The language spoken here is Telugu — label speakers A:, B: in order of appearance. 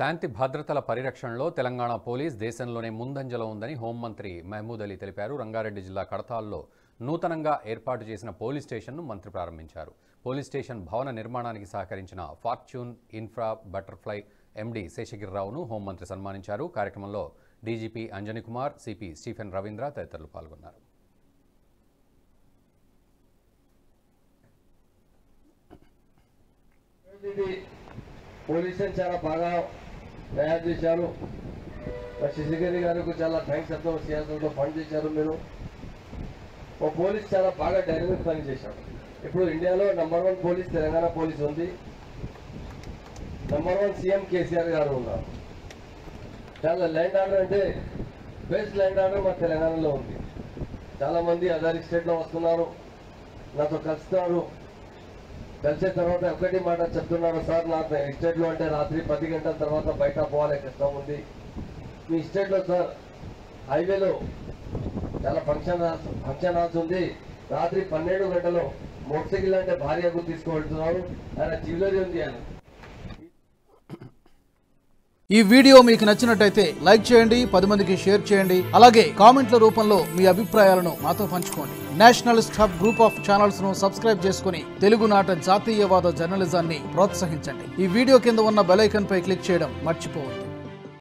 A: శాంతి భద్రతల పరిరక్షణలో తెలంగాణ పోలీస్ దేశంలోనే ముందంజలో ఉందని హోంమంత్రి మహమూద్ అలీ తెలిపారు రంగారెడ్డి జిల్లా కడతాల్లో నూతనంగా ఏర్పాటు చేసిన పోలీస్ స్టేషన్ను మంత్రి ప్రారంభించారు పోలీస్ స్టేషన్ భవన నిర్మాణానికి సహకరించిన ఫార్చ్యూన్ ఇన్ఫ్రా బటర్ఫ్లై ఎండీ శేషగిరిరావును హోంమంత్రి సన్మానించారు కార్యక్రమంలో DGP Anjani Kumar CP Stephen Ravindra తదితరులు పాల్గొన్నారు
B: ఇది పోలీసులు చాలా బాగా తయారు చేశారు మా శశిగిరి గారికి చాలా థ్యాంక్స్ చెప్తాం సియాసంలో ఫండ్ చేశారు మీరు ఓ పోలీస్ చాలా బాగా డైనమిక్ పని చేశారు ఇప్పుడు ఇండియాలో number one police Telangana police ఉంది number one CM KCR garu ఉన్నారు చాలా ల్యాండ్ ఆర్డర్ అంటే బెస్ట్ ల్యాండ్ ఆర్డర్ మా తెలంగాణలో ఉంది చాలా మంది అదర్ స్టేట్లో వస్తున్నారు నాతో కలుస్తున్నారు కలిసే తర్వాత ఒకటి మాట చెప్తున్నారు సార్ నాకు ఎస్టేట్ లో అంటే రాత్రి పది గంటల తర్వాత బయట పోవాలి కష్టం ఉంది మీ ఎస్టేట్ లో సార్ హైవేలో చాలా ఫంక్షన్ హాల్స్ ఫంక్షన్ హాల్స్ ఉంది రాత్రి పన్నెండు గంటలు మోటార్ సైకిల్ అంటే భార్యకు తీసుకువెళ్తున్నారు ఆయన జ్యువెలరీ ఉంది ఆయన
C: ఈ వీడియో మీకు నచ్చినట్టయితే లైక్ చేయండి పది మందికి షేర్ చేయండి అలాగే కామెంట్ల రూపంలో మీ అభిప్రాయాలను మాతో పంచుకోండి nationalist hub group of channels ను సబ్స్క్రైబ్ చేసుకుని తెలుగునాట జాతీయవాద జర్నలిజాన్ని ప్రోత్సహించండి ఈ వీడియో కింద ఉన్న బెల్ ఐకాన్ పై క్లిక్ చేయడం మర్చిపోవద్దు